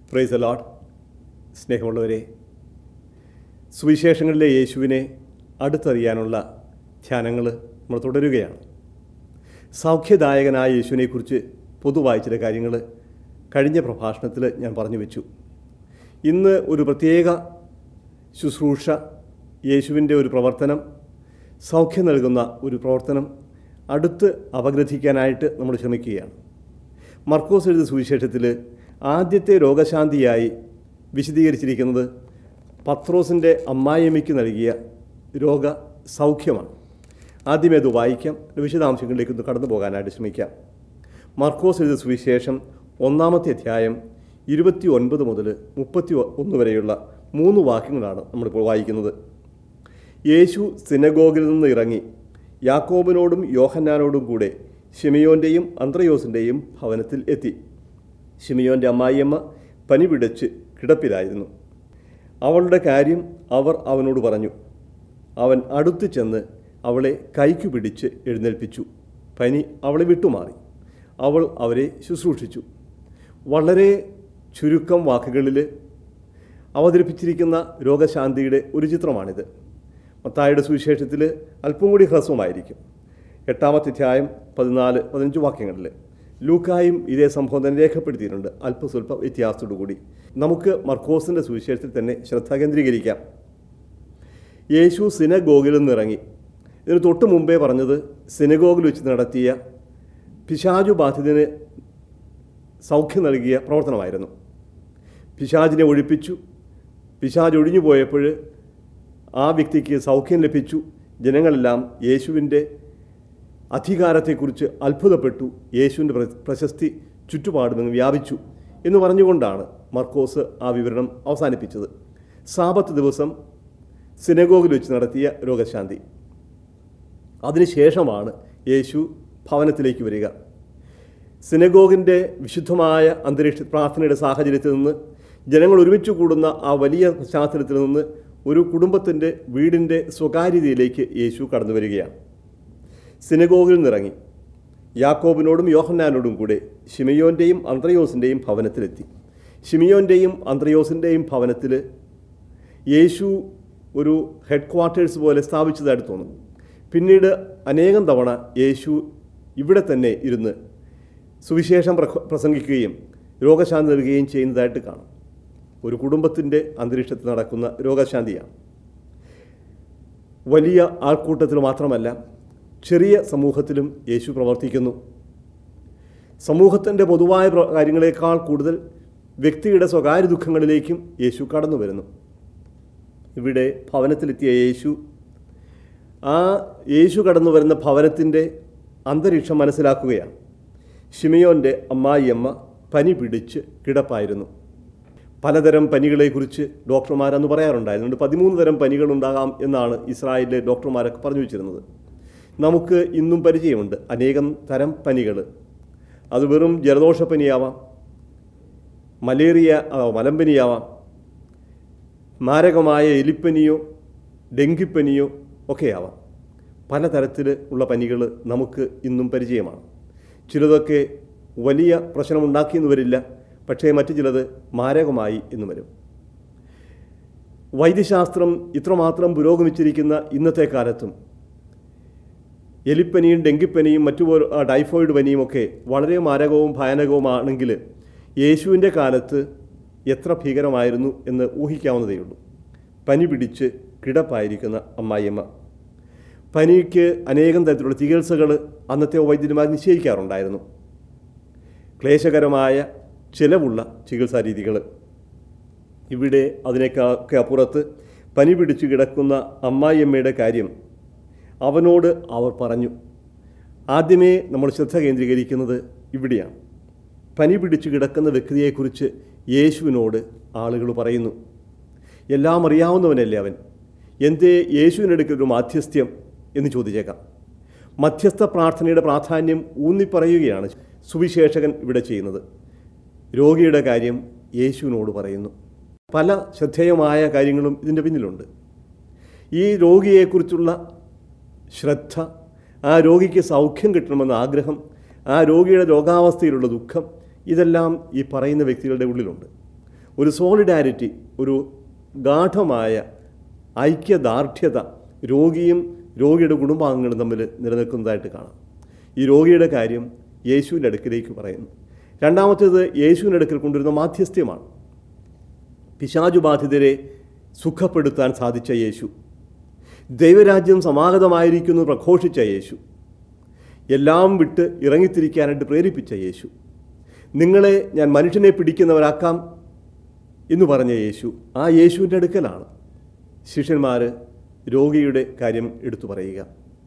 price allot സ്നേഹമുള്ളവരെ സുവിശേഷങ്ങളിലെ യേശുവിനെ അടുത്തറിയാനുള്ള ധ്യാനങ്ങൾ നമ്മൾ തുടരുകയാണ് സൗഖ്യദായകനായ യേശുവിനെക്കുറിച്ച് പൊതുവായ ചില കാര്യങ്ങൾ കഴിഞ്ഞ പ്രഭാഷണത്തിൽ ഞാൻ പറഞ്ഞു വെച്ചു ഇന്ന് ഒരു പ്രത്യേക ശുശ്രൂഷ യേശുവിൻ്റെ ഒരു പ്രവർത്തനം സൗഖ്യം നൽകുന്ന ഒരു പ്രവർത്തനം അടുത്ത് അപഗ്രഥിക്കാനായിട്ട് നമ്മൾ ശ്രമിക്കുകയാണ് മർക്കോസ് എഴുതിയ സുവിശേഷത്തിൽ ആദ്യത്തെ രോഗശാന്തിയായി വിശദീകരിച്ചിരിക്കുന്നത് പത്രോസിൻ്റെ അമ്മായിയമ്മയ്ക്ക് നൽകിയ രോഗ സൗഖ്യമാണ് ആദ്യമേ അത് വായിക്കാം വിശദാംശങ്ങളിലേക്ക് ഒന്ന് കടന്നു പോകാനായിട്ട് ശ്രമിക്കാം മർക്കോസ് എഴുതിയ സുവിശേഷം ഒന്നാമത്തെ അധ്യായം ഇരുപത്തി ഒൻപത് മുതൽ മുപ്പത്തി ഒന്ന് വരെയുള്ള മൂന്ന് വാക്യങ്ങളാണ് നമ്മളിപ്പോൾ വായിക്കുന്നത് യേശു സിനഗോഗിൽ നിന്ന് ഇറങ്ങി യാക്കോബിനോടും യോഹന്നാനോടും കൂടെ ഷിമിയോൻ്റെയും അന്ത്രയോസിൻ്റെയും ഭവനത്തിൽ എത്തി ഷിമിയോൻ്റെ അമ്മായിയമ്മ പനി പിടിച്ച് കിടപ്പിലായിരുന്നു അവളുടെ കാര്യം അവർ അവനോട് പറഞ്ഞു അവൻ അടുത്ത് ചെന്ന് അവളെ കൈക്കു പിടിച്ച് എഴുന്നേൽപ്പിച്ചു പനി അവളെ വിട്ടുമാറി അവൾ അവരെ ശുശ്രൂഷിച്ചു വളരെ ചുരുക്കം വാക്കുകളിൽ അവതരിപ്പിച്ചിരിക്കുന്ന രോഗശാന്തിയുടെ ഒരു ചിത്രമാണിത് മത്തായുടെ സുവിശേഷത്തിൽ അല്പം കൂടി ഹ്രസ്വമായിരിക്കും എട്ടാമത്തെ അധ്യായം പതിനാല് പതിനഞ്ച് വാക്യങ്ങളിൽ ലൂക്കായും ഇതേ സംഭവം തന്നെ രേഖപ്പെടുത്തിയിട്ടുണ്ട് അല്പസ്വല്പ വ്യത്യാസത്തോടു കൂടി നമുക്ക് മർക്കോസിൻ്റെ സുവിശേഷത്തിൽ തന്നെ ശ്രദ്ധ കേന്ദ്രീകരിക്കാം യേശു സിനഗോഗിൽ നിന്ന് ഇറങ്ങി ഇതിന് തൊട്ട് മുമ്പേ പറഞ്ഞത് സിനഗോഗിൽ വെച്ച് നടത്തിയ പിശാചു ബാധിതന് സൗഖ്യം നൽകിയ പ്രവർത്തനമായിരുന്നു പിശാചിനെ ഒഴിപ്പിച്ചു പിശാജ് ഒഴിഞ്ഞു പോയപ്പോൾ ആ വ്യക്തിക്ക് സൗഖ്യം ലഭിച്ചു ജനങ്ങളെല്ലാം യേശുവിൻ്റെ അധികാരത്തെക്കുറിച്ച് അത്ഭുതപ്പെട്ടു യേശുവിൻ്റെ പ്ര- പ്രശസ്തി ചുറ്റുപാടുമെന്ന് വ്യാപിച്ചു എന്ന് പറഞ്ഞുകൊണ്ടാണ് മർക്കോസ് ആ വിവരണം അവസാനിപ്പിച്ചത് സാപത്ത് ദിവസം സിനഗോഗിൽ വെച്ച് നടത്തിയ രോഗശാന്തി അതിനുശേഷമാണ് യേശു ഭവനത്തിലേക്ക് വരിക സിനഗോഗിൻ്റെ വിശുദ്ധമായ അന്തരീക്ഷ പ്രാർത്ഥനയുടെ സാഹചര്യത്തിൽ നിന്ന് ജനങ്ങൾ ഒരുമിച്ച് കൂടുന്ന ആ വലിയ പശ്ചാത്തലത്തിൽ നിന്ന് ഒരു കുടുംബത്തിൻ്റെ വീടിൻ്റെ സ്വകാര്യതയിലേക്ക് യേശു കടന്നു വരികയാണ് സിനഗോഗിൽ നിന്നിറങ്ങി യാക്കോബിനോടും യോഹന്നാനോടും കൂടെ ഷിമിയോൻ്റെയും അന്ത്രയോസിൻ്റെയും ഭവനത്തിലെത്തി ഷിമിയോൻ്റെയും അന്ത്രയോസിൻ്റെയും ഭവനത്തിൽ യേശു ഒരു ഹെഡ് ക്വാർട്ടേഴ്സ് പോലെ സ്ഥാപിച്ചതായിട്ട് തോന്നുന്നു പിന്നീട് അനേകം തവണ യേശു ഇവിടെ തന്നെ ഇരുന്ന് സുവിശേഷം പ്രഖ- പ്രസംഗിക്കുകയും രോഗശാന്തി നൽകുകയും ചെയ്യുന്നതായിട്ട് കാണാം ഒരു കുടുംബത്തിൻ്റെ അന്തരീക്ഷത്തിൽ നടക്കുന്ന രോഗശാന്തിയാണ് വലിയ ആൾക്കൂട്ടത്തിൽ മാത്രമല്ല ചെറിയ സമൂഹത്തിലും യേശു പ്രവർത്തിക്കുന്നു സമൂഹത്തിൻ്റെ പൊതുവായ പ്ര- കാര്യങ്ങളെക്കാൾ കൂടുതൽ വ്യക്തിയുടെ സ്വകാര്യ ദുഃഖങ്ങളിലേക്കും യേശു കടന്നു വരുന്നു ഇവിടെ ഭവനത്തിലെത്തിയ യേശു ആ യേശു കടന്നു വരുന്ന ഭവനത്തിൻ്റെ അന്തരീക്ഷം മനസ്സിലാക്കുകയാണ് ഷിമിയോൻ്റെ അമ്മായിയമ്മ പനി പിടിച്ച് കിടപ്പായിരുന്നു പലതരം പനികളെക്കുറിച്ച് ഡോക്ടർമാരന്ന് പറയാറുണ്ടായിരുന്നു പതിമൂന്ന് തരം പനികളുണ്ടാകാം എന്നാണ് ഇസ്രായേലിലെ ഡോക്ടർമാരൊക്കെ പറഞ്ഞു വെച്ചിരുന്നത് നമുക്ക് ഇന്നും പരിചയമുണ്ട് അനേകം തരം പനികൾ അത് വെറും ജലദോഷപ്പനിയാവാം മലേറിയ ആ, മലമ്പനിയാവാം മാരകമായ എലിപ്പനിയോ ഡെങ്കിപ്പനിയോ ഒക്കെയാവാം പലതരത്തിൽ ഉള്ള പനികൾ നമുക്ക് ഇന്നും പരിചയമാണ് ചിലതൊക്കെ വലിയ പ്രശ്നമുണ്ടാക്കിയെന്ന് വരില്ല പക്ഷേ മറ്റു ചിലത് മാരകമായി എന്ന് വരും വൈദ്യശാസ്ത്രം ഇത്രമാത്രം പുരോഗമിച്ചിരിക്കുന്ന ഇന്നത്തെ കാലത്തും എലിപ്പനിയും ഡെങ്കിപ്പനിയും മറ്റു പോ- ആ, ടൈഫോയിഡ് പനിയും ഒക്കെ വളരെ മാരകവും ഭയാനകവുമാണെങ്കിൽ യേശുവിൻ്റെ കാലത്ത് എത്ര ഭീകരമായിരുന്നു എന്ന് ഊഹിക്കാവുന്നതേയുള്ളൂ പനി പിടിച്ച് കിടപ്പായിരിക്കുന്ന അമ്മായിയമ്മ പനിക്ക് അനേകം തരത്തിലുള്ള ചികിത്സകൾ അന്നത്തെ വൈദ്യന്മാർ നിശ്ചയിക്കാറുണ്ടായിരുന്നു ക്ലേശകരമായ ചിലവുള്ള ചികിത്സാ രീതികൾ ഇവിടെ അതിനേക്കൊക്കെ അപ്പുറത്ത് പനി പിടിച്ചു കിടക്കുന്ന അമ്മായിയമ്മയുടെ കാര്യം അവനോട് അവർ പറഞ്ഞു ആദ്യമേ നമ്മൾ ശ്രദ്ധ കേന്ദ്രീകരിക്കുന്നത് ഇവിടെയാണ് പനി പിടിച്ചു കിടക്കുന്ന വ്യക്തിയെക്കുറിച്ച് യേശുവിനോട് ആളുകൾ പറയുന്നു എല്ലാം അറിയാവുന്നവനല്ലേ അവൻ എന്തേ യേശുവിനെടുക്കൽ ഒരു മാധ്യസ്ഥ്യം എന്ന് ചോദിച്ചേക്കാം മധ്യസ്ഥ പ്രാർത്ഥനയുടെ പ്രാധാന്യം ഊന്നിപ്പറയുകയാണ് സുവിശേഷകൻ ഇവിടെ ചെയ്യുന്നത് രോഗിയുടെ കാര്യം യേശുവിനോട് പറയുന്നു പല ശ്രദ്ധേയമായ കാര്യങ്ങളും ഇതിൻ്റെ പിന്നിലുണ്ട് ഈ രോഗിയെക്കുറിച്ചുള്ള ശ്രദ്ധ ആ രോഗിക്ക് സൗഖ്യം കിട്ടണമെന്ന ആഗ്രഹം ആ രോഗിയുടെ രോഗാവസ്ഥയിലുള്ള ദുഃഖം ഇതെല്ലാം ഈ പറയുന്ന വ്യക്തികളുടെ ഉള്ളിലുണ്ട് ഒരു സോളിഡാരിറ്റി ഒരു ഗാഠമായ ഐക്യദാർഢ്യത രോഗിയും രോഗിയുടെ കുടുംബാംഗങ്ങളും തമ്മിൽ നിലനിൽക്കുന്നതായിട്ട് കാണാം ഈ രോഗിയുടെ കാര്യം യേശുവിൻ്റെ അടുക്കിലേക്ക് പറയുന്നു രണ്ടാമത്തേത് യേശുവിൻ്റെ അടുക്കൽ കൊണ്ടുവരുന്ന മാധ്യസ്ഥ്യമാണ് പിശാചുബാധിതരെ സുഖപ്പെടുത്താൻ സാധിച്ച യേശു ദൈവരാജ്യം സമാഗതമായിരിക്കുന്നു എന്ന് പ്രഘോഷിച്ച യേശു എല്ലാം വിട്ട് ഇറങ്ങിത്തിരിക്കാനായിട്ട് പ്രേരിപ്പിച്ച യേശു നിങ്ങളെ ഞാൻ മനുഷ്യനെ പിടിക്കുന്നവരാക്കാം എന്ന് പറഞ്ഞ യേശു ആ യേശുവിൻ്റെ അടുക്കലാണ് ശിഷ്യന്മാർ രോഗിയുടെ കാര്യം എടുത്തു പറയുക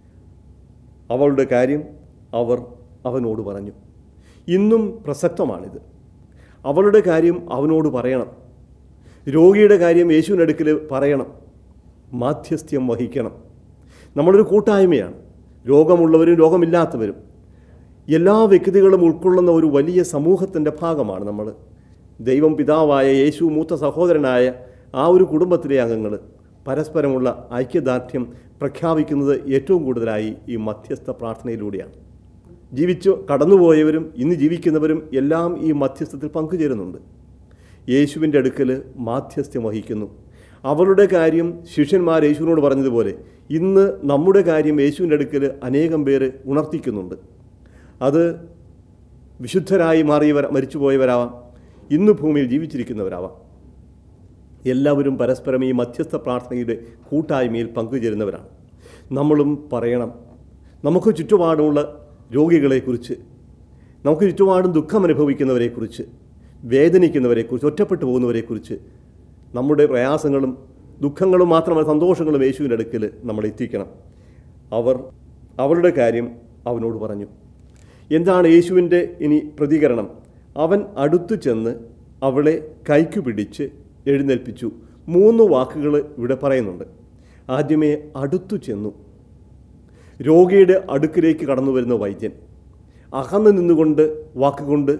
അവളുടെ കാര്യം അവർ അവനോട് പറഞ്ഞു ഇന്നും പ്രസക്തമാണിത് അവളുടെ കാര്യം അവനോട് പറയണം രോഗിയുടെ കാര്യം യേശുവിൻ്റെ അടുക്കൽ പറയണം മാധ്യസ്ഥ്യം വഹിക്കണം നമ്മളൊരു കൂട്ടായ്മയാണ് രോഗമുള്ളവരും രോഗമില്ലാത്തവരും എല്ലാ വ്യക്തികളും ഉൾക്കൊള്ളുന്ന ഒരു വലിയ സമൂഹത്തിൻ്റെ ഭാഗമാണ് നമ്മൾ ദൈവം പിതാവായ യേശു മൂത്ത സഹോദരനായ ആ ഒരു കുടുംബത്തിലെ അംഗങ്ങൾ പരസ്പരമുള്ള ഐക്യദാർഢ്യം പ്രഖ്യാപിക്കുന്നത് ഏറ്റവും കൂടുതലായി ഈ മധ്യസ്ഥ പ്രാർത്ഥനയിലൂടെയാണ് ജീവിച്ചു കടന്നുപോയവരും ഇന്ന് ജീവിക്കുന്നവരും എല്ലാം ഈ മധ്യസ്ഥത്തിൽ പങ്കുചേരുന്നുണ്ട് യേശുവിൻ്റെ അടുക്കൽ മാധ്യസ്ഥ്യം വഹിക്കുന്നു അവരുടെ കാര്യം ശിഷ്യന്മാർ യേശുവിനോട് പറഞ്ഞതുപോലെ ഇന്ന് നമ്മുടെ കാര്യം യേശുവിൻ്റെ അടുക്കൽ അനേകം പേര് ഉണർത്തിക്കുന്നുണ്ട് അത് വിശുദ്ധരായി മാറിയവർ മരിച്ചുപോയവരാവാം ഇന്ന് ഭൂമിയിൽ ജീവിച്ചിരിക്കുന്നവരാവാം എല്ലാവരും പരസ്പരം ഈ മധ്യസ്ഥ പ്രാർത്ഥനയുടെ കൂട്ടായ്മയിൽ പങ്കുചേരുന്നവരാണ് നമ്മളും പറയണം നമുക്ക് ചുറ്റുപാടുമുള്ള രോഗികളെക്കുറിച്ച് നമുക്ക് ചുറ്റുപാടും ദുഃഖം അനുഭവിക്കുന്നവരെക്കുറിച്ച് വേദനിക്കുന്നവരെക്കുറിച്ച് ഒറ്റപ്പെട്ടു പോകുന്നവരെക്കുറിച്ച് നമ്മുടെ പ്രയാസങ്ങളും ദുഃഖങ്ങളും മാത്രമല്ല സന്തോഷങ്ങളും യേശുവിൻ്റെ അടുക്കൽ നമ്മൾ എത്തിക്കണം അവർ അവളുടെ കാര്യം അവനോട് പറഞ്ഞു എന്താണ് യേശുവിൻ്റെ ഇനി പ്രതികരണം അവൻ അടുത്തു ചെന്ന് അവളെ കൈക്കു പിടിച്ച് എഴുന്നേൽപ്പിച്ചു മൂന്ന് വാക്കുകൾ ഇവിടെ പറയുന്നുണ്ട് ആദ്യമേ അടുത്തു ചെന്നു രോഗിയുടെ അടുക്കിലേക്ക് കടന്നു വരുന്ന വൈദ്യൻ അകന്ന് നിന്നുകൊണ്ട് വാക്കുകൊണ്ട്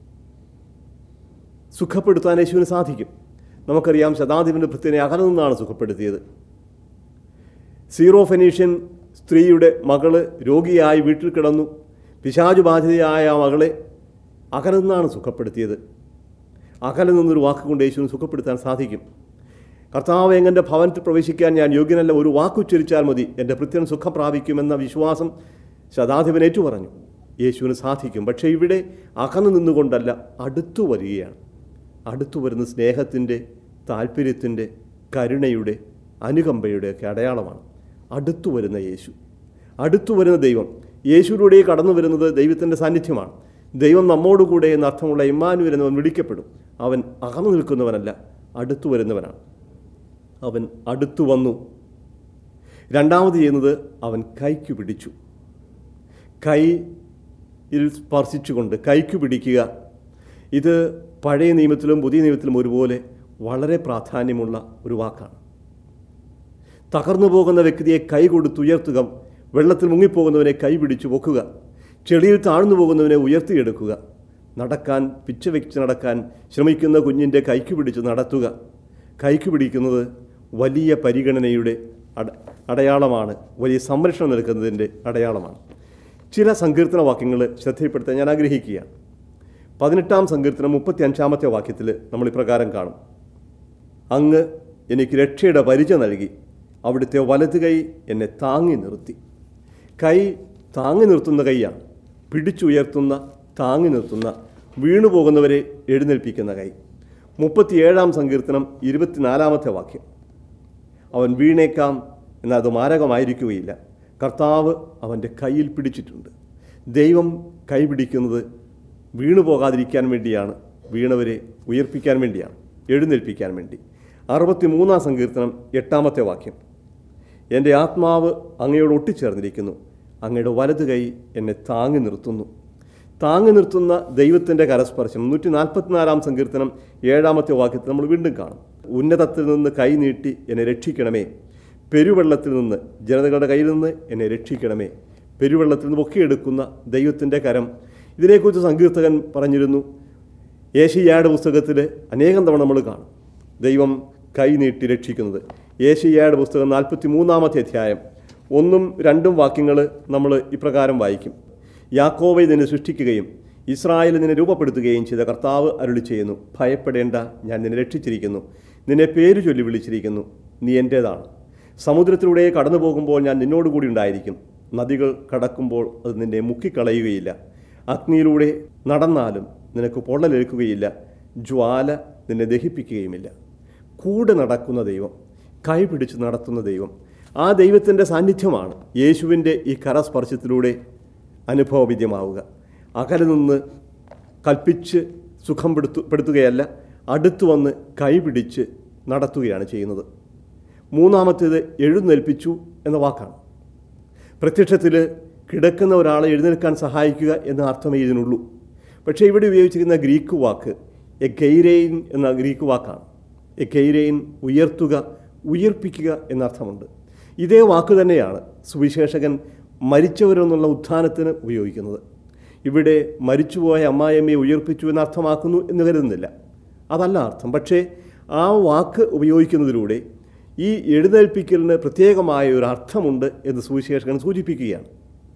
സുഖപ്പെടുത്താൻ യേശുവിന് സാധിക്കും നമുക്കറിയാം ശതാധിപൻ്റെ ഭൃത്യനെ അകന്നു നിന്നാണ് സുഖപ്പെടുത്തിയത് സീറോ ഫെനീഷ്യൻ സ്ത്രീയുടെ മകള് രോഗിയായി വീട്ടിൽ കിടന്നു പിശാചു ബാധിതയായ ആ മകളെ അകലെ നിന്നാണ് സുഖപ്പെടുത്തിയത് അകലെ നിന്നൊരു വാക്കുകൊണ്ട് യേശുവിന് സുഖപ്പെടുത്താൻ സാധിക്കും കർത്താവ് എങ്ങനെ ഭവനത്തിൽ പ്രവേശിക്കാൻ ഞാൻ യോഗ്യനല്ല ഒരു വാക്കുച്ചരിച്ചാൽ മതി എൻ്റെ ഭൃത്യൻ സുഖം പ്രാപിക്കുമെന്ന വിശ്വാസം ശതാധിപൻ ഏറ്റു പറഞ്ഞു യേശുവിന് സാധിക്കും പക്ഷേ ഇവിടെ അകന്നു നിന്നുകൊണ്ടല്ല അടുത്തു വരികയാണ് അടുത്തു വരുന്ന സ്നേഹത്തിൻ്റെ താല്പര്യത്തിൻ്റെ കരുണയുടെ അനുകമ്പയുടെ ഒക്കെ അടയാളമാണ് അടുത്തു വരുന്ന യേശു അടുത്തു വരുന്ന ദൈവം യേശുവിലൂടെ കടന്നു വരുന്നത് ദൈവത്തിൻ്റെ സാന്നിധ്യമാണ് ദൈവം നമ്മോടുകൂടെ എന്ന അർത്ഥമുള്ള ഇമ്മാനുവൽ എന്നവൻ വിളിക്കപ്പെടും അവൻ അകന്നു നിൽക്കുന്നവനല്ല അടുത്തു വരുന്നവനാണ് അവൻ അടുത്തു വന്നു രണ്ടാമത് ചെയ്യുന്നത് അവൻ കൈക്കു പിടിച്ചു കൈയിൽ സ്പർശിച്ചുകൊണ്ട് കൈക്കു പിടിക്കുക ഇത് പഴയ നിയമത്തിലും പുതിയ നിയമത്തിലും ഒരുപോലെ വളരെ പ്രാധാന്യമുള്ള ഒരു വാക്കാണ് തകർന്നു പോകുന്ന വ്യക്തിയെ കൈ കൊടുത്തുയർത്തുക വെള്ളത്തിൽ മുങ്ങിപ്പോകുന്നവനെ കൈ പിടിച്ചു പൊക്കുക ചെളിയിൽ താഴ്ന്നു പോകുന്നവനെ ഉയർത്തിയെടുക്കുക നടക്കാൻ പിച്ച വെച്ച് നടക്കാൻ ശ്രമിക്കുന്ന കുഞ്ഞിൻ്റെ കൈക്ക് പിടിച്ച് നടത്തുക കൈക്ക് പിടിക്കുന്നത് വലിയ പരിഗണനയുടെ അട അടയാളമാണ് വലിയ സംരക്ഷണം നൽകുന്നതിൻ്റെ അടയാളമാണ് ചില സങ്കീർത്തന വാക്യങ്ങൾ ശ്രദ്ധയിൽപ്പെടുത്താൻ ഞാൻ ആഗ്രഹിക്കുകയാണ് പതിനെട്ടാം സങ്കീർത്തനം മുപ്പത്തി അഞ്ചാമത്തെ വാക്യത്തിൽ നമ്മൾ ഇപ്രകാരം കാണും അങ്ങ് എനിക്ക് രക്ഷയുടെ പരിച നൽകി അവിടുത്തെ വലത് കൈ എന്നെ താങ്ങി നിർത്തി കൈ താങ്ങി നിർത്തുന്ന കൈയാണ് പിടിച്ചുയർത്തുന്ന താങ്ങി നിർത്തുന്ന വീണു പോകുന്നവരെ എഴുന്നേൽപ്പിക്കുന്ന കൈ മുപ്പത്തിയേഴാം സങ്കീർത്തനം ഇരുപത്തിനാലാമത്തെ വാക്യം അവൻ വീണേക്കാം എന്നാൽ അത് മാരകമായിരിക്കുകയില്ല കർത്താവ് അവൻ്റെ കയ്യിൽ പിടിച്ചിട്ടുണ്ട് ദൈവം കൈ പിടിക്കുന്നത് വീണു പോകാതിരിക്കാൻ വേണ്ടിയാണ് വീണവരെ ഉയർപ്പിക്കാൻ വേണ്ടിയാണ് എഴുന്നേൽപ്പിക്കാൻ വേണ്ടി അറുപത്തി മൂന്നാം സങ്കീർത്തനം എട്ടാമത്തെ വാക്യം എൻ്റെ ആത്മാവ് അങ്ങയോട് ഒട്ടിച്ചേർന്നിരിക്കുന്നു അങ്ങയുടെ വലത് കൈ എന്നെ താങ്ങി നിർത്തുന്നു താങ്ങി നിർത്തുന്ന ദൈവത്തിൻ്റെ കരസ്പർശം നൂറ്റി നാൽപ്പത്തിനാലാം സങ്കീർത്തനം ഏഴാമത്തെ വാക്യത്തിൽ നമ്മൾ വീണ്ടും കാണും ഉന്നതത്തിൽ നിന്ന് കൈ നീട്ടി എന്നെ രക്ഷിക്കണമേ പെരുവെള്ളത്തിൽ നിന്ന് ജനതകളുടെ കയ്യിൽ നിന്ന് എന്നെ രക്ഷിക്കണമേ പെരുവെള്ളത്തിൽ നിന്ന് പൊക്കിയെടുക്കുന്ന ദൈവത്തിൻ്റെ കരം ഇതിനെക്കുറിച്ച് സങ്കീർത്തകൻ പറഞ്ഞിരുന്നു ഏഷ്യയുടെ പുസ്തകത്തിൽ അനേകം തവണ നമ്മൾ കാണും ദൈവം കൈ നീട്ടി രക്ഷിക്കുന്നത് ഏഷ്യയുടെ പുസ്തകം നാൽപ്പത്തി മൂന്നാമത്തെ അധ്യായം ഒന്നും രണ്ടും വാക്യങ്ങൾ നമ്മൾ ഇപ്രകാരം വായിക്കും യാക്കോവെ ഇതിനെ സൃഷ്ടിക്കുകയും ഇസ്രായേൽ നിന്നെ രൂപപ്പെടുത്തുകയും ചെയ്ത കർത്താവ് അരുളി ചെയ്യുന്നു ഭയപ്പെടേണ്ട ഞാൻ നിന്നെ രക്ഷിച്ചിരിക്കുന്നു നിന്നെ പേര് ചൊല്ലി വിളിച്ചിരിക്കുന്നു നീ എൻ്റേതാണ് സമുദ്രത്തിലൂടെ കടന്നു പോകുമ്പോൾ ഞാൻ നിന്നോടുകൂടി ഉണ്ടായിരിക്കും നദികൾ കടക്കുമ്പോൾ അത് നിന്നെ മുക്കിക്കളയുകയില്ല അഗ്നിയിലൂടെ നടന്നാലും നിനക്ക് പൊള്ളലേൽക്കുകയില്ല ജ്വാല നിന്നെ ദഹിപ്പിക്കുകയുമില്ല കൂടെ നടക്കുന്ന ദൈവം കൈപിടിച്ച് നടത്തുന്ന ദൈവം ആ ദൈവത്തിൻ്റെ സാന്നിധ്യമാണ് യേശുവിൻ്റെ ഈ കരസ്പർശത്തിലൂടെ അനുഭവവിദ്യമാവുക അകലെ നിന്ന് കൽപ്പിച്ച് സുഖം പെടുത്തു പെടുത്തുകയല്ല അടുത്തു വന്ന് കൈപിടിച്ച് നടത്തുകയാണ് ചെയ്യുന്നത് മൂന്നാമത്തേത് എഴുന്നേൽപ്പിച്ചു എന്ന വാക്കാണ് പ്രത്യക്ഷത്തിൽ കിടക്കുന്ന ഒരാളെ എഴുന്നേൽക്കാൻ സഹായിക്കുക എന്ന അർത്ഥമേ ഇതിനുള്ളൂ പക്ഷേ ഇവിടെ ഉപയോഗിച്ചിരിക്കുന്ന ഗ്രീക്ക് വാക്ക് എഗൈരെയിൻ എന്ന ഗ്രീക്ക് വാക്കാണ് എഗൈരെയിൻ ഉയർത്തുക ഉയർപ്പിക്കുക എന്നർത്ഥമുണ്ട് ഇതേ വാക്ക് തന്നെയാണ് സുവിശേഷകൻ മരിച്ചവരെന്നുള്ള ഉത്ഥാനത്തിന് ഉപയോഗിക്കുന്നത് ഇവിടെ മരിച്ചുപോയ അമ്മായിയമ്മയെ ഉയർപ്പിച്ചു എന്ന് അർത്ഥമാക്കുന്നു എന്ന് കരുതുന്നില്ല അതല്ല അർത്ഥം പക്ഷേ ആ വാക്ക് ഉപയോഗിക്കുന്നതിലൂടെ ഈ എഴുന്നേൽപ്പിക്കലിന് പ്രത്യേകമായ ഒരു അർത്ഥമുണ്ട് എന്ന് സുവിശേഷകൻ സൂചിപ്പിക്കുകയാണ്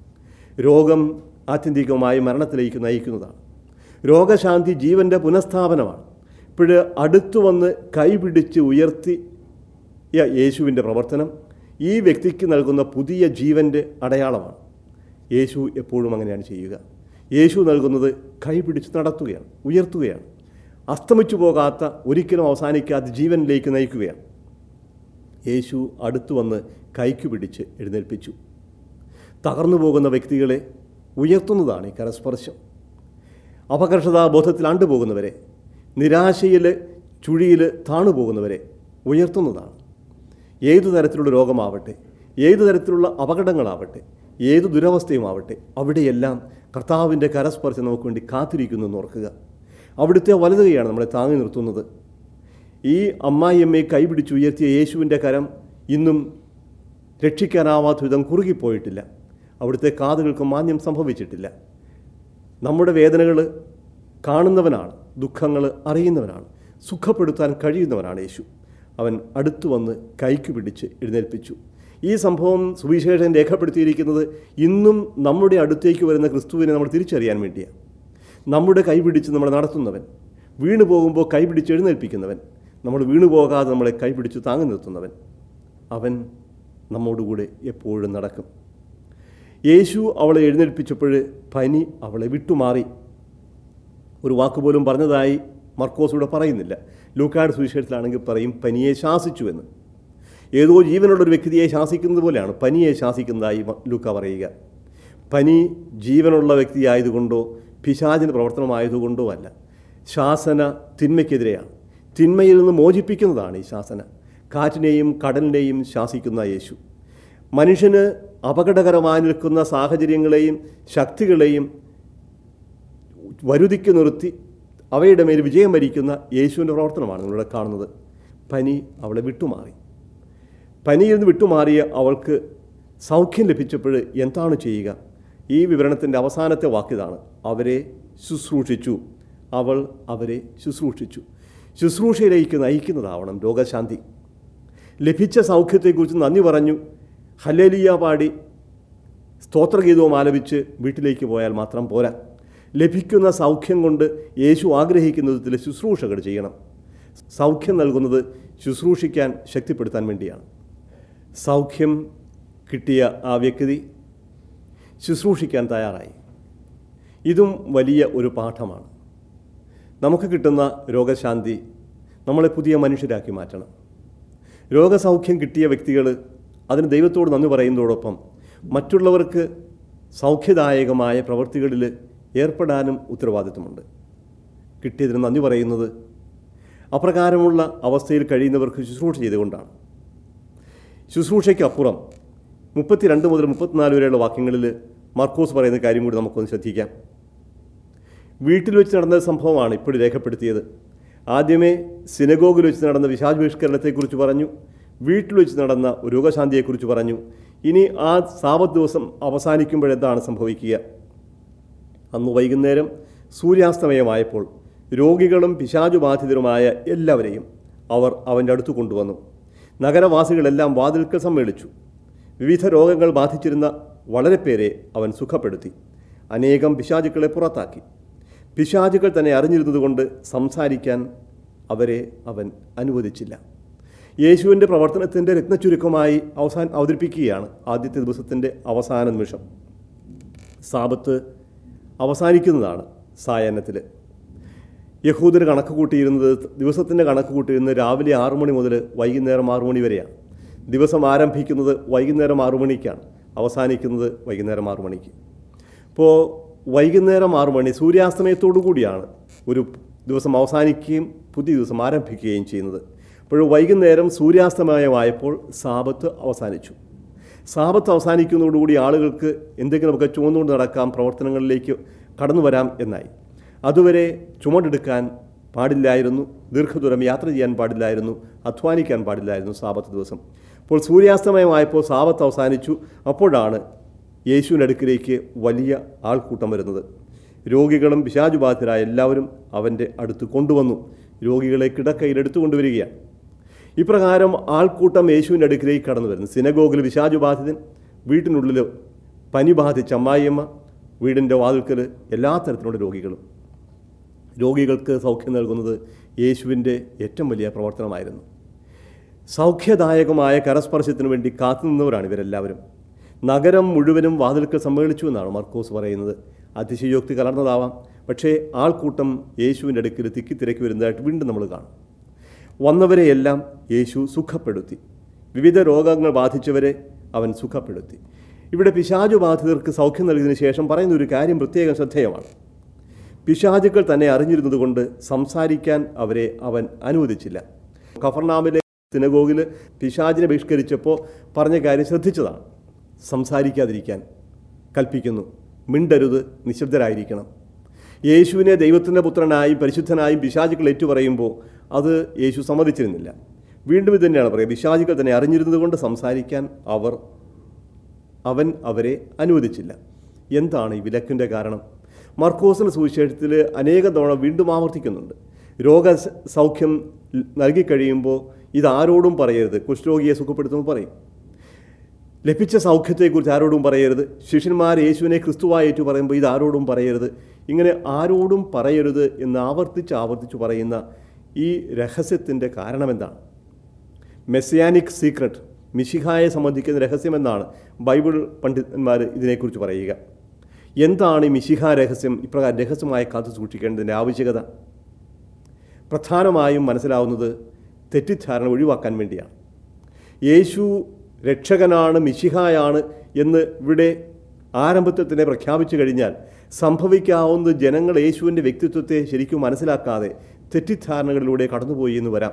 രോഗം ആത്യന്തികമായി മരണത്തിലേക്ക് നയിക്കുന്നതാണ് രോഗശാന്തി ജീവൻ്റെ പുനഃസ്ഥാപനമാണ് ഇപ്പോഴ് അടുത്തു വന്ന് കൈപിടിച്ച് ഉയർത്തി യേശുവിൻ്റെ പ്രവർത്തനം ഈ വ്യക്തിക്ക് നൽകുന്ന പുതിയ ജീവൻ്റെ അടയാളമാണ് യേശു എപ്പോഴും അങ്ങനെയാണ് ചെയ്യുക യേശു നൽകുന്നത് കൈപിടിച്ച് നടത്തുകയാണ് ഉയർത്തുകയാണ് അസ്തമിച്ചു പോകാത്ത ഒരിക്കലും അവസാനിക്കാത്ത ജീവനിലേക്ക് നയിക്കുകയാണ് യേശു അടുത്തു വന്ന് കൈക്കു പിടിച്ച് എഴുന്നേൽപ്പിച്ചു തകർന്നു പോകുന്ന വ്യക്തികളെ ഉയർത്തുന്നതാണ് ഈ കരസ്പർശം അപകർഷതാബോധത്തിൽ ആണ്ടുപോകുന്നവരെ നിരാശയിൽ ചുഴിയിൽ താണുപോകുന്നവരെ ഉയർത്തുന്നതാണ് ഏതു തരത്തിലുള്ള രോഗമാവട്ടെ ഏതു തരത്തിലുള്ള അപകടങ്ങളാവട്ടെ ഏതു ദുരവസ്ഥയുമാവട്ടെ അവിടെയെല്ലാം കർത്താവിൻ്റെ കരസ്പർശം നമുക്ക് വേണ്ടി കാത്തിരിക്കുന്നു എന്ന് ഓർക്കുക അവിടുത്തെ വലതുകയാണ് നമ്മളെ താങ്ങി നിർത്തുന്നത് ഈ അമ്മായിയമ്മയെ കൈപിടിച്ച് ഉയർത്തിയ യേശുവിൻ്റെ കരം ഇന്നും രക്ഷിക്കാനാവാത്ത വിധം കുറുകിപ്പോയിട്ടില്ല അവിടുത്തെ കാതുകൾക്ക് മാന്യം സംഭവിച്ചിട്ടില്ല നമ്മുടെ വേദനകൾ കാണുന്നവനാണ് ദുഃഖങ്ങൾ അറിയുന്നവനാണ് സുഖപ്പെടുത്താൻ കഴിയുന്നവനാണ് യേശു അവൻ അടുത്തു വന്ന് കൈക്ക് പിടിച്ച് എഴുന്നേൽപ്പിച്ചു ഈ സംഭവം സുവിശേഷൻ രേഖപ്പെടുത്തിയിരിക്കുന്നത് ഇന്നും നമ്മുടെ അടുത്തേക്ക് വരുന്ന ക്രിസ്തുവിനെ നമ്മൾ തിരിച്ചറിയാൻ വേണ്ടിയാണ് നമ്മുടെ കൈപിടിച്ച് നമ്മളെ നടത്തുന്നവൻ വീണു പോകുമ്പോൾ കൈപിടിച്ച് എഴുന്നേൽപ്പിക്കുന്നവൻ നമ്മൾ വീണു പോകാതെ നമ്മളെ കൈപിടിച്ച് താങ്ങി നിർത്തുന്നവൻ അവൻ നമ്മോടുകൂടെ എപ്പോഴും നടക്കും യേശു അവളെ എഴുന്നേൽപ്പിച്ചപ്പോൾ പനി അവളെ വിട്ടുമാറി ഒരു വാക്കുപോലും പറഞ്ഞതായി മർക്കോസൂടെ പറയുന്നില്ല ലൂക്കാട് സുവിശേഷത്തിലാണെങ്കിൽ പറയും പനിയെ ശാസിച്ചു എന്ന് ഏതോ ജീവനുള്ള ഒരു വ്യക്തിയെ ശാസിക്കുന്നത് പോലെയാണ് പനിയെ ശാസിക്കുന്നതായി മ- ലൂക്ക പറയുക പനി ജീവനുള്ള വ്യക്തിയായതുകൊണ്ടോ പിശാചിന് പ്രവർത്തനമായതുകൊണ്ടോ അല്ല ശാസന തിന്മയ്ക്കെതിരെയാണ് തിന്മയിൽ നിന്ന് മോചിപ്പിക്കുന്നതാണ് ഈ ശാസന കാറ്റിനെയും കടലിനെയും ശാസിക്കുന്ന യേശു മനുഷ്യന് അപകടകരമായി നിൽക്കുന്ന സാഹചര്യങ്ങളെയും ശക്തികളെയും വരുതിക്ക് നിർത്തി അവയുടെ മേൽ വിജയം വരിക്കുന്ന യേശുവിൻ്റെ പ്രവർത്തനമാണ് നമ്മളിവിടെ കാണുന്നത് പനി അവളെ വിട്ടുമാറി പനിയിൽ നിന്ന് വിട്ടുമാറിയ അവൾക്ക് സൗഖ്യം ലഭിച്ചപ്പോൾ എന്താണ് ചെയ്യുക ഈ വിവരണത്തിൻ്റെ അവസാനത്തെ വാക്കിതാണ് അവരെ ശുശ്രൂഷിച്ചു അവൾ അവരെ ശുശ്രൂഷിച്ചു ശുശ്രൂഷയിലേക്ക് നയിക്കുന്നതാവണം രോഗശാന്തി ലഭിച്ച സൗഖ്യത്തെക്കുറിച്ച് നന്ദി പറഞ്ഞു ഹലേലിയ പാടി സ്തോത്രഗീതവും ആലപിച്ച് വീട്ടിലേക്ക് പോയാൽ മാത്രം പോരാ ലഭിക്കുന്ന സൗഖ്യം കൊണ്ട് യേശു ആഗ്രഹിക്കുന്ന വിധത്തിൽ ശുശ്രൂഷകൾ ചെയ്യണം സൗഖ്യം നൽകുന്നത് ശുശ്രൂഷിക്കാൻ ശക്തിപ്പെടുത്താൻ വേണ്ടിയാണ് സൗഖ്യം കിട്ടിയ ആ വ്യക്തി ശുശ്രൂഷിക്കാൻ തയ്യാറായി ഇതും വലിയ ഒരു പാഠമാണ് നമുക്ക് കിട്ടുന്ന രോഗശാന്തി നമ്മളെ പുതിയ മനുഷ്യരാക്കി മാറ്റണം രോഗസൗഖ്യം കിട്ടിയ വ്യക്തികൾ അതിന് ദൈവത്തോട് നന്ദി പറയുന്നതോടൊപ്പം മറ്റുള്ളവർക്ക് സൗഖ്യദായകമായ പ്രവൃത്തികളിൽ ഏർപ്പെടാനും ഉത്തരവാദിത്വമുണ്ട് കിട്ടിയതിന് നന്ദി പറയുന്നത് അപ്രകാരമുള്ള അവസ്ഥയിൽ കഴിയുന്നവർക്ക് ശുശ്രൂഷ ചെയ്തുകൊണ്ടാണ് ശുശ്രൂഷയ്ക്കപ്പുറം മുപ്പത്തിരണ്ട് മുതൽ മുപ്പത്തിനാല് വരെയുള്ള വാക്യങ്ങളിൽ മർക്കോസ് പറയുന്ന കാര്യം കൂടി നമുക്കൊന്ന് ശ്രദ്ധിക്കാം വീട്ടിൽ വെച്ച് നടന്ന സംഭവമാണ് ഇപ്പോൾ രേഖപ്പെടുത്തിയത് ആദ്യമേ സിനഗോഗിൽ വെച്ച് നടന്ന വിശാചബഹിഷ്കരണത്തെക്കുറിച്ച് പറഞ്ഞു വീട്ടിൽ വെച്ച് നടന്ന രോഗശാന്തിയെക്കുറിച്ച് പറഞ്ഞു ഇനി ആ സാപത്ത് ദിവസം അവസാനിക്കുമ്പോഴെന്താണ് സംഭവിക്കുക അന്ന് വൈകുന്നേരം സൂര്യാസ്തമയമായപ്പോൾ രോഗികളും പിശാചുബാധിതരുമായ എല്ലാവരെയും അവർ അവൻ്റെ അടുത്ത് കൊണ്ടുവന്നു നഗരവാസികളെല്ലാം വാതിൽക്കൽ സമ്മേളിച്ചു വിവിധ രോഗങ്ങൾ ബാധിച്ചിരുന്ന വളരെ പേരെ അവൻ സുഖപ്പെടുത്തി അനേകം പിശാചുക്കളെ പുറത്താക്കി പിശാചുകൾ തന്നെ അറിഞ്ഞിരുന്നതുകൊണ്ട് സംസാരിക്കാൻ അവരെ അവൻ അനുവദിച്ചില്ല യേശുവിൻ്റെ പ്രവർത്തനത്തിൻ്റെ രത്നച്ചുരുക്കമായി അവസാൻ അവതരിപ്പിക്കുകയാണ് ആദ്യത്തെ ദിവസത്തിൻ്റെ അവസാന നിമിഷം സാപത്ത് അവസാനിക്കുന്നതാണ് സായാഹ്നത്തിൽ യഹൂദർ കണക്ക് കൂട്ടിയിരുന്നത് ദിവസത്തിൻ്റെ കണക്ക് കൂട്ടിയിരുന്നത് രാവിലെ ആറു മണി മുതൽ വൈകുന്നേരം ആറു മണി വരെയാണ് ദിവസം ആരംഭിക്കുന്നത് വൈകുന്നേരം ആറു മണിക്കാണ് അവസാനിക്കുന്നത് വൈകുന്നേരം ആറു മണിക്ക് ഇപ്പോൾ വൈകുന്നേരം ആറു മണി സൂര്യാസ്തമയത്തോടു കൂടിയാണ് ഒരു ദിവസം അവസാനിക്കുകയും പുതിയ ദിവസം ആരംഭിക്കുകയും ചെയ്യുന്നത് അപ്പോൾ വൈകുന്നേരം സൂര്യാസ്തമയമായപ്പോൾ സാപത്ത് അവസാനിച്ചു സാപത്ത് അവസാനിക്കുന്നതോടുകൂടി ആളുകൾക്ക് എന്തെങ്കിലുമൊക്കെ ചുമന്നുകൊണ്ട് നടക്കാം പ്രവർത്തനങ്ങളിലേക്ക് കടന്നു വരാം എന്നായി അതുവരെ ചുമടെടുക്കാൻ പാടില്ലായിരുന്നു ദീർഘദൂരം യാത്ര ചെയ്യാൻ പാടില്ലായിരുന്നു അധ്വാനിക്കാൻ പാടില്ലായിരുന്നു സാപത്ത് ദിവസം അപ്പോൾ സൂര്യാസ്തമയമായപ്പോൾ സാപത്ത് അവസാനിച്ചു അപ്പോഴാണ് യേശുവിൻ്റെ അടുക്കിലേക്ക് വലിയ ആൾക്കൂട്ടം വരുന്നത് രോഗികളും പിശാചുബാധിതരായ എല്ലാവരും അവൻ്റെ അടുത്ത് കൊണ്ടുവന്നു രോഗികളെ കിടക്കയിൽ എടുത്തുകൊണ്ടുവരികയാണ് ഇപ്രകാരം ആൾക്കൂട്ടം യേശുവിൻ്റെ അടുക്കിലേക്ക് കടന്നു വരുന്നു സിനഗോഗിൽ വിശാചുബാധിതൻ വീട്ടിനുള്ളിൽ പനി ബാധിച്ച അമ്മായിയമ്മ വീടിൻ്റെ വാതിൽക്കൽ എല്ലാ തരത്തിലുള്ള രോഗികളും രോഗികൾക്ക് സൗഖ്യം നൽകുന്നത് യേശുവിൻ്റെ ഏറ്റവും വലിയ പ്രവർത്തനമായിരുന്നു സൗഖ്യദായകമായ കരസ്പർശത്തിന് വേണ്ടി കാത്തുനിന്നവരാണ് ഇവരെല്ലാവരും നഗരം മുഴുവനും വാതിൽക്കൽ സമ്മേളിച്ചു എന്നാണ് മർക്കോസ് പറയുന്നത് അതിശയോക്തി കലർന്നതാവാം പക്ഷേ ആൾക്കൂട്ടം യേശുവിൻ്റെ അടുക്കൽ തിക്കി തിരക്കി വരുന്നതായിട്ട് വീണ്ടും നമ്മൾ കാണും വന്നവരെയെല്ലാം യേശു സുഖപ്പെടുത്തി വിവിധ രോഗങ്ങൾ ബാധിച്ചവരെ അവൻ സുഖപ്പെടുത്തി ഇവിടെ പിശാചു ബാധിതർക്ക് സൗഖ്യം നൽകിയതിനു ശേഷം പറയുന്ന ഒരു കാര്യം പ്രത്യേകം ശ്രദ്ധേയമാണ് പിശാചുക്കൾ തന്നെ അറിഞ്ഞിരുന്നതുകൊണ്ട് സംസാരിക്കാൻ അവരെ അവൻ അനുവദിച്ചില്ല കഫർനാമിലെ സിനഗോഗിൽ പിശാചിനെ ബഹിഷ്കരിച്ചപ്പോൾ പറഞ്ഞ കാര്യം ശ്രദ്ധിച്ചതാണ് സംസാരിക്കാതിരിക്കാൻ കൽപ്പിക്കുന്നു മിണ്ടരുത് നിശബ്ദരായിരിക്കണം യേശുവിനെ ദൈവത്തിൻ്റെ പുത്രനായും പരിശുദ്ധനായും പിശാചുക്കൾ ഏറ്റുപറയുമ്പോൾ അത് യേശു സമ്മതിച്ചിരുന്നില്ല വീണ്ടും ഇത് തന്നെയാണ് പറയുക പിശാചുക്കൾ തന്നെ അറിഞ്ഞിരുന്നതുകൊണ്ട് സംസാരിക്കാൻ അവർ അവൻ അവരെ അനുവദിച്ചില്ല എന്താണ് ഈ വിലക്കിൻ്റെ കാരണം മർക്കോസിൻ്റെ സുവിശേഷത്തിൽ അനേകം തവണ വീണ്ടും ആവർത്തിക്കുന്നുണ്ട് രോഗ സൗഖ്യം നൽകിക്കഴിയുമ്പോൾ ഇതാരോടും പറയരുത് കുഷ്ഠരോഗിയെ സുഖപ്പെടുത്തുമ്പോൾ പറയും ലഭിച്ച സൗഖ്യത്തെക്കുറിച്ച് ആരോടും പറയരുത് ശിഷ്യന്മാർ യേശുവിനെ ക്രിസ്തുവായി ഏറ്റു പറയുമ്പോൾ ഇത് ആരോടും പറയരുത് ഇങ്ങനെ ആരോടും പറയരുത് എന്ന് ആവർത്തിച്ച് ആവർത്തിച്ച് പറയുന്ന ഈ രഹസ്യത്തിൻ്റെ കാരണമെന്താണ് മെസ്സിയാനിക് സീക്രട്ട് മിശിഹായെ സംബന്ധിക്കുന്ന രഹസ്യമെന്നാണ് ബൈബിൾ പണ്ഡിതന്മാർ ഇതിനെക്കുറിച്ച് പറയുക എന്താണ് ഈ മിശിഹ രഹസ്യം ഇപ്രകാരം രഹസ്യമായി കാത്തു സൂക്ഷിക്കേണ്ടതിൻ്റെ ആവശ്യകത പ്രധാനമായും മനസ്സിലാവുന്നത് തെറ്റിദ്ധാരണ ഒഴിവാക്കാൻ വേണ്ടിയാണ് യേശു രക്ഷകനാണ് മിശിഹായാണ് എന്ന് ഇവിടെ ആരംഭത്തിൽ തന്നെ പ്രഖ്യാപിച്ചു കഴിഞ്ഞാൽ സംഭവിക്കാവുന്ന ജനങ്ങൾ യേശുവിൻ്റെ വ്യക്തിത്വത്തെ ശരിക്കും മനസ്സിലാക്കാതെ തെറ്റിദ്ധാരണകളിലൂടെ കടന്നുപോയി എന്ന് വരാം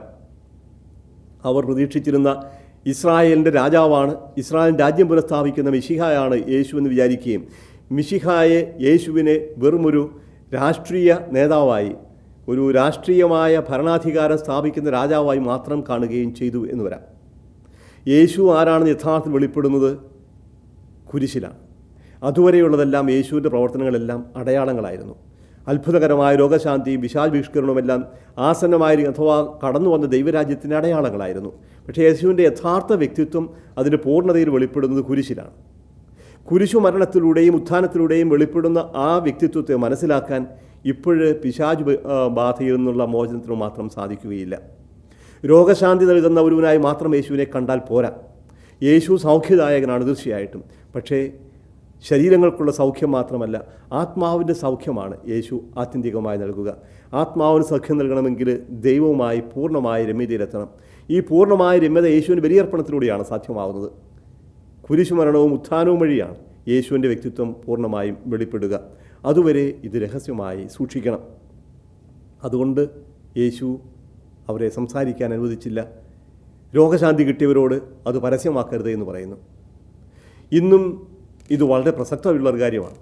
അവർ പ്രതീക്ഷിച്ചിരുന്ന ഇസ്രായേലിൻ്റെ രാജാവാണ് ഇസ്രായേൽ രാജ്യം പുനഃസ്ഥാപിക്കുന്ന മിശിഹായാണ് യേശു എന്ന് വിചാരിക്കുകയും മിശിഹായെ യേശുവിനെ വെറുമൊരു രാഷ്ട്രീയ നേതാവായി ഒരു രാഷ്ട്രീയമായ ഭരണാധികാരം സ്ഥാപിക്കുന്ന രാജാവായി മാത്രം കാണുകയും ചെയ്തു എന്ന് വരാം യേശു ആരാണെന്ന് യഥാർത്ഥത്തിൽ വെളിപ്പെടുന്നത് കുരിശിലാണ് അതുവരെയുള്ളതെല്ലാം യേശുവിൻ്റെ പ്രവർത്തനങ്ങളെല്ലാം അടയാളങ്ങളായിരുന്നു അത്ഭുതകരമായ രോഗശാന്തിയും വിശാൽ ബഹിഷ്കരണവുമെല്ലാം ആസന്നമായ അഥവാ കടന്നു വന്ന ദൈവരാജ്യത്തിൻ്റെ അടയാളങ്ങളായിരുന്നു പക്ഷേ യേശുവിൻ്റെ യഥാർത്ഥ വ്യക്തിത്വം അതിൻ്റെ പൂർണ്ണതയിൽ വെളിപ്പെടുന്നത് കുരിശിലാണ് കുരിശു മരണത്തിലൂടെയും ഉത്ഥാനത്തിലൂടെയും വെളിപ്പെടുന്ന ആ വ്യക്തിത്വത്തെ മനസ്സിലാക്കാൻ ഇപ്പോഴ് പിശാജ് ബ- ആ, ബാധയിൽ നിന്നുള്ള മോചനത്തിന് മാത്രം സാധിക്കുകയില്ല രോഗശാന്തി നൽകുന്ന ഒരുവനായി മാത്രം യേശുവിനെ കണ്ടാൽ പോരാ യേശു സൗഖ്യദായകനാണ് തീർച്ചയായിട്ടും പക്ഷേ ശരീരങ്ങൾക്കുള്ള സൗഖ്യം മാത്രമല്ല ആത്മാവിൻ്റെ സൗഖ്യമാണ് യേശു ആത്യന്തികമായി നൽകുക ആത്മാവിന് സൗഖ്യം നൽകണമെങ്കിൽ ദൈവവുമായി പൂർണ്ണമായ രമ്യതയിലെത്തണം ഈ പൂർണ്ണമായ രമ്യത യേശുവിൻ്റെ ബലിയർപ്പണത്തിലൂടെയാണ് സാധ്യമാവുന്നത് കുരിശുമരണവും ഉത്ഥാനവും വഴിയാണ് യേശുവിൻ്റെ വ്യക്തിത്വം പൂർണ്ണമായും വെളിപ്പെടുക അതുവരെ ഇത് രഹസ്യമായി സൂക്ഷിക്കണം അതുകൊണ്ട് യേശു അവരെ സംസാരിക്കാൻ അനുവദിച്ചില്ല രോഗശാന്തി കിട്ടിയവരോട് അത് പരസ്യമാക്കരുത് എന്ന് പറയുന്നു ഇന്നും ഇത് വളരെ പ്രസക്തമുള്ള ഒരു കാര്യമാണ്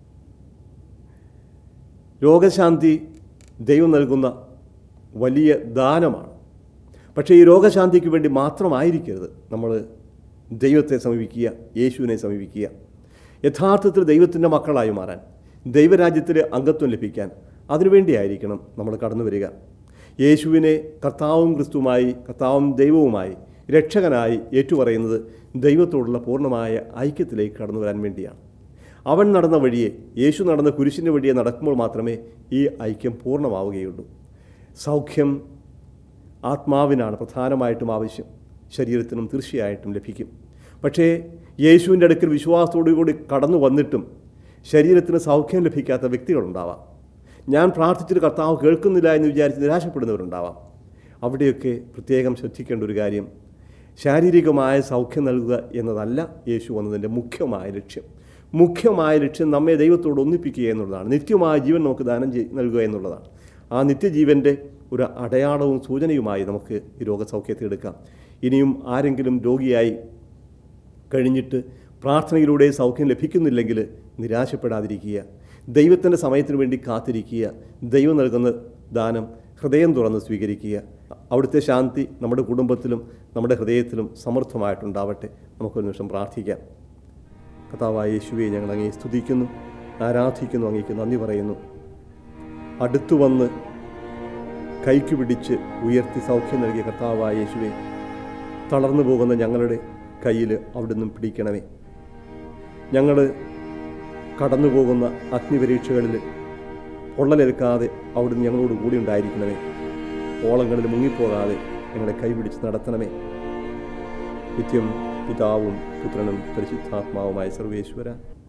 രോഗശാന്തി ദൈവം നൽകുന്ന വലിയ ദാനമാണ് പക്ഷേ ഈ രോഗശാന്തിക്ക് വേണ്ടി മാത്രമായിരിക്കരുത് നമ്മൾ ദൈവത്തെ സമീപിക്കുക യേശുവിനെ സമീപിക്കുക യഥാർത്ഥത്തിൽ ദൈവത്തിൻ്റെ മക്കളായി മാറാൻ ദൈവരാജ്യത്തിൽ അംഗത്വം ലഭിക്കാൻ അതിനുവേണ്ടിയായിരിക്കണം നമ്മൾ കടന്നു വരിക യേശുവിനെ കർത്താവും ക്രിസ്തുവുമായി കർത്താവും ദൈവവുമായി രക്ഷകനായി ഏറ്റുപറയുന്നത് ദൈവത്തോടുള്ള പൂർണ്ണമായ ഐക്യത്തിലേക്ക് കടന്നു വരാൻ വേണ്ടിയാണ് അവൻ നടന്ന വഴിയെ യേശു നടന്ന കുരിശിൻ്റെ വഴിയെ നടക്കുമ്പോൾ മാത്രമേ ഈ ഐക്യം പൂർണ്ണമാവുകയുള്ളൂ സൗഖ്യം ആത്മാവിനാണ് പ്രധാനമായിട്ടും ആവശ്യം ശരീരത്തിനും തീർച്ചയായിട്ടും ലഭിക്കും പക്ഷേ യേശുവിൻ്റെ അടുക്കൽ വിശ്വാസത്തോടു കൂടി കടന്നു വന്നിട്ടും ശരീരത്തിന് സൗഖ്യം ലഭിക്കാത്ത വ്യക്തികളുണ്ടാവാം ഞാൻ പ്രാർത്ഥിച്ചിട്ട് കർത്താവ് കേൾക്കുന്നില്ല എന്ന് വിചാരിച്ച് നിരാശപ്പെടുന്നവരുണ്ടാവാം അവിടെയൊക്കെ പ്രത്യേകം ശ്രദ്ധിക്കേണ്ട ഒരു കാര്യം ശാരീരികമായ സൗഖ്യം നൽകുക എന്നതല്ല യേശു വന്നതിൻ്റെ മുഖ്യമായ ലക്ഷ്യം മുഖ്യമായ ലക്ഷ്യം നമ്മെ ദൈവത്തോട് ഒന്നിപ്പിക്കുക എന്നുള്ളതാണ് നിത്യമായ ജീവൻ നമുക്ക് ദാനം ചെയ് നൽകുക എന്നുള്ളതാണ് ആ നിത്യജീവൻ്റെ ഒരു അടയാളവും സൂചനയുമായി നമുക്ക് ഈ രോഗസൗഖ്യത്തെ എടുക്കാം ഇനിയും ആരെങ്കിലും രോഗിയായി കഴിഞ്ഞിട്ട് പ്രാർത്ഥനയിലൂടെ സൗഖ്യം ലഭിക്കുന്നില്ലെങ്കിൽ നിരാശപ്പെടാതിരിക്കുക ദൈവത്തിൻ്റെ സമയത്തിന് വേണ്ടി കാത്തിരിക്കുക ദൈവം നൽകുന്ന ദാനം ഹൃദയം തുറന്ന് സ്വീകരിക്കുക അവിടുത്തെ ശാന്തി നമ്മുടെ കുടുംബത്തിലും നമ്മുടെ ഹൃദയത്തിലും സമൃദ്ധമായിട്ടുണ്ടാവട്ടെ നമുക്കൊരു നിമിഷം പ്രാർത്ഥിക്കാം കഥാവായ യേശുവെ ഞങ്ങൾ അങ്ങേ സ്തുതിക്കുന്നു ആരാധിക്കുന്നു അങ്ങേക്ക് നന്ദി പറയുന്നു അടുത്തു വന്ന് കൈക്ക് പിടിച്ച് ഉയർത്തി സൗഖ്യം നൽകിയ കർത്താവായ യേശുവെ തളർന്നു പോകുന്ന ഞങ്ങളുടെ കയ്യിൽ അവിടുന്ന് പിടിക്കണമേ ഞങ്ങൾ കടന്നു പോകുന്ന അഗ്നിപരീക്ഷകളിൽ പൊള്ളലേൽക്കാതെ അവിടുന്ന് ഞങ്ങളോട് കൂടി ഉണ്ടായിരിക്കണമേ ഓളങ്ങളിൽ മുങ്ങിപ്പോകാതെ ഞങ്ങളെ കൈപിടിച്ച് നടത്തണമേ നിത്യം പിതാവും പുത്രനും പരിശുദ്ധാത്മാവുമായ സർവേശ്വര